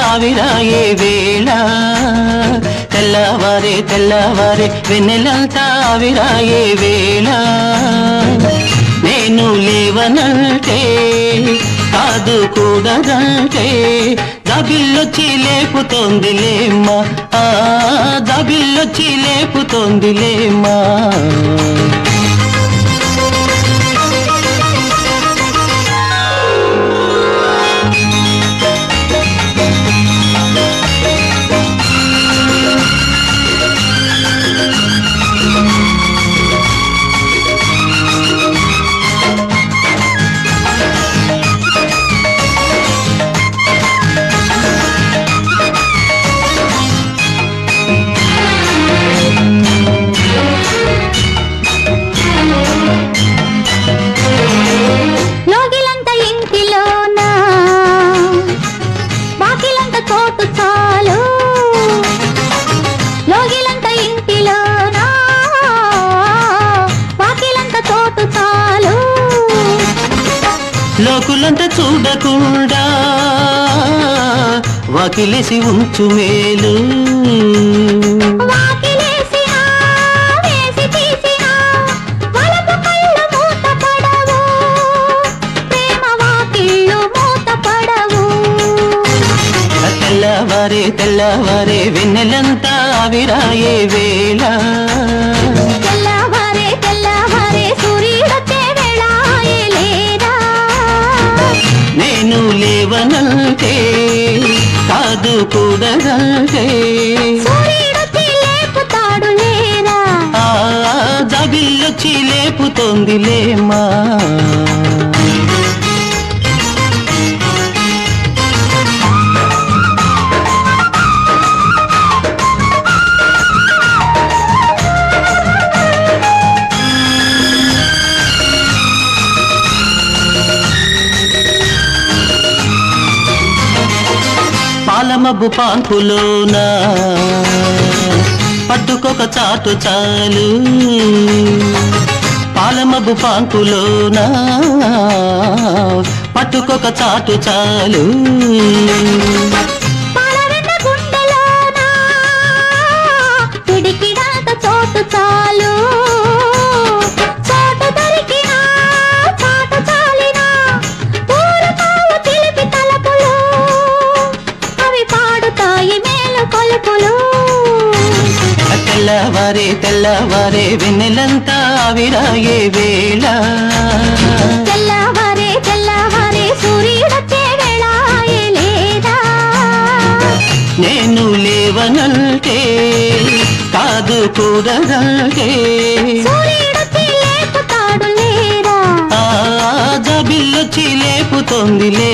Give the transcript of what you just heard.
ఆవిరాయే వేళ తెల్లవారే తెల్లవారే వెన్నెలంతా ఆవిరాయే వేళ నేను లేవనంటే కాదు కూడదంటే దబిల్లొచ్చి లేపుతోంది లేమ్మా ఆ దబిల్లొచ్చి లేపుతోంది లేమ్మా లోగిలంత ఇంటిలోన బాకిలంత చోటు చాలు లోగిలంత ఇంటిలోన బాకిలంత చోటు చాలు లోకులంతా చూడకుండా వాకిలేసి ఉంచు మేలు వాకిలేసినా వేసి తీసినా వలపు కళ్ళు మూత పడవు ప్రేమ వాకిళ్ళు మూత పడవు తెల్లవారే తెల్లవారే వెన్నెలంతా విరాయే వేళ తెల్లవారే తెల్లవారే సూర్యుడొచ్చే వేళ లేదా నేను లేవనంటే కాదు కూడదంటే సూర్యుడొచ్చి లేపుతాడు లేరా ఆ జబిల్లొచ్చి లేపుతోంది లేమా పాలమబ్బు పాన్పులోన పట్టుకొక చాటు చాలు పాలమబ్బు పాన్పులోన పట్టుకొక చాటు చాలు పాలవెన్న గుండెలోన పిడికిడంత చోటు చాలు చోటు దొరికినా చాటు చాలినా పూరతావు చిలిపి తలపులు అవి పాడుతాయి మేలు కొలుపులు తెల్లవారే తెల్లవారే వెన్నెలంతా విరాయే వేళ తెల్లవారే తెల్లవారే సూర్యుడొచ్చే వేళ లేదా నేను లేవనంటే కాదు కూడదంటే సూర్యుడొచ్చి లేపుతాడు లేరా ఆ జబిల్లొచ్చి లేపుతోంది లే